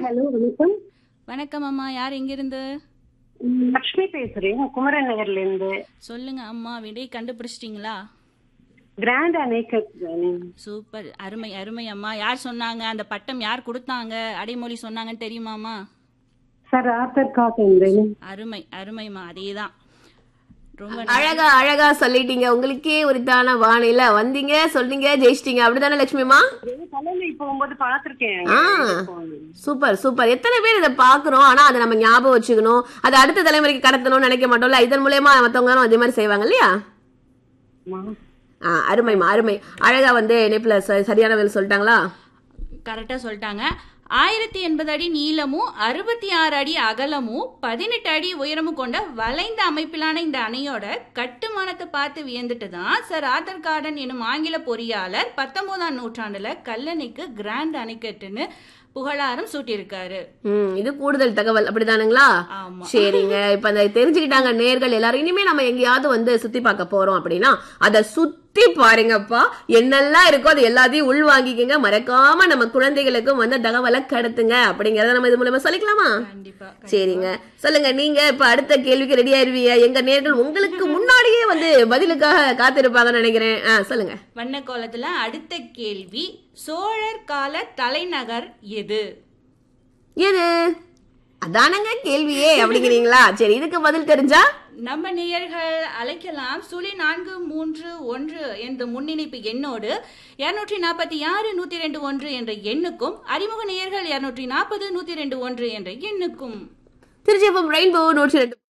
Hello வணக்கம் வணக்கம் அம்மா யார் எங்கிருந்து ம், லக்ஷ்மி பேசுறேன் குமரன் நகர்ல இருந்து சொல்லுங்க அம்மா விடை கண்டுபிடிச்சிட்டீங்களா கிராண்ட் அணைக்கட் சூப்பர் அருமை அருமை அம்மா யார் சொன்னாங்க அந்த பட்டம் யார் கொடுத்தாங்க அடைமொழி சொன்னாங்கன்னு தெரியுமாம்மா சார் ஆத்தர் காட்டுங்கிறேன் அருமை அருமைம்மா அதேதான் ரொம்ப அழகா அழகா சொல்லிட்டீங்க உங்களுக்கே உரித்தான வானில வந்தீங்க சொன்னீங்க ஜெயிச்சிட்டீங்க அப்படிதானே லட்சுமிமா தலைமை போகும்போது பார்த்திருக்கேன் ஆ சூப்பர் சூப்பர் எத்தனை பேர் இதை பாக்குறோம் ஆனா அதை நம்ம ஞாபகம் வச்சுக்கணும் அதை அடுத்த தலைமுறைக்கு கடத்தணும்னு நினைக்க மாட்டோம்ல இதன் மூலயமா மத்தவங்களும் அதே மாதிரி செய்வாங்க இல்லையா ஆமா. ஆ அருமைமா அருமை அழகா வந்து இணைப்புல ச- சரியான வேலை சொல்லிட்டாங்களா கரெக்டாக சொல்லிட்டாங்க ஆயிரத்தி எண்பது அடி நீளமும் அறுபத்தி ஆறு அடி அகலமும் பதினெட்டு அடி உயரமும் கொண்ட வளைந்த அமைப்பிலான இந்த அணையோட கட்டுமானத்தை பார்த்து வியந்துட்டு தான் சார் ஆர்தர் கார்டன் எனும் ஆங்கில பொறியாளர் பத்தொன்பதாம் நூற்றாண்டுல கல்லணைக்கு கிராண்ட் அணைக்கட்டுன்னு புகழாரம் சூட்டியிருக்காரு ம் இது கூடுதல் தகவல் அப்படிதானுங்களா ஆமா சரிங்க இப்ப அந்த தெரிஞ்சுக்கிட்டாங்க நேர்கள் எல்லாரும் இனிமே நம்ம எங்கேயாவது வந்து சுத்தி பார்க்க போறோம் அப்படின்னா அத சுத்தி பாருங்கப்பா என்னெல்லாம் இருக்கோ அது எல்லாத்தையும் உள் வாங்கிக்கங்க மறக்காம நம்ம குழந்தைகளுக்கும் வந்து தகவலை கடத்துங்க அப்படிங்கறத நம்ம இது மூலமா சொல்லிக்கலாமா கண்டிப்பா சரிங்க சொல்லுங்க நீங்க இப்ப அடுத்த கேள்விக்கு ரெடி ஆயிருவீங்க எங்க நேர்கள் உங்களுக்கு முன்னாடியே வந்து பதிலுக்காக காத்திருப்பாங்கன்னு நினைக்கிறேன் ஆ, சொல்லுங்க வண்ணக்கோலத்துல அடுத்த கேள்வி சோழர் கால தலைநகர் எது எது அதானங்க கேள்வியே அப்படிங்கிறீங்களா சரி இதுக்கு பதில் தெரிஞ்சா நம்ம நேயர்கள் அழைக்கலாம் சுழி நான்கு மூன்று ஒன்று என்ற முன்னிணைப்பு எண்ணோடு இருநூற்றி நாற்பத்தி ஆறு நூத்தி ரெண்டு ஒன்று என்ற எண்ணுக்கும் அறிமுக நேயர்கள் இருநூற்றி நாற்பது நூத்தி ரெண்டு ஒன்று என்ற எண்ணுக்கும் திருச்சியப்பம் ரெயின்போ நூற்றி ரெண்டு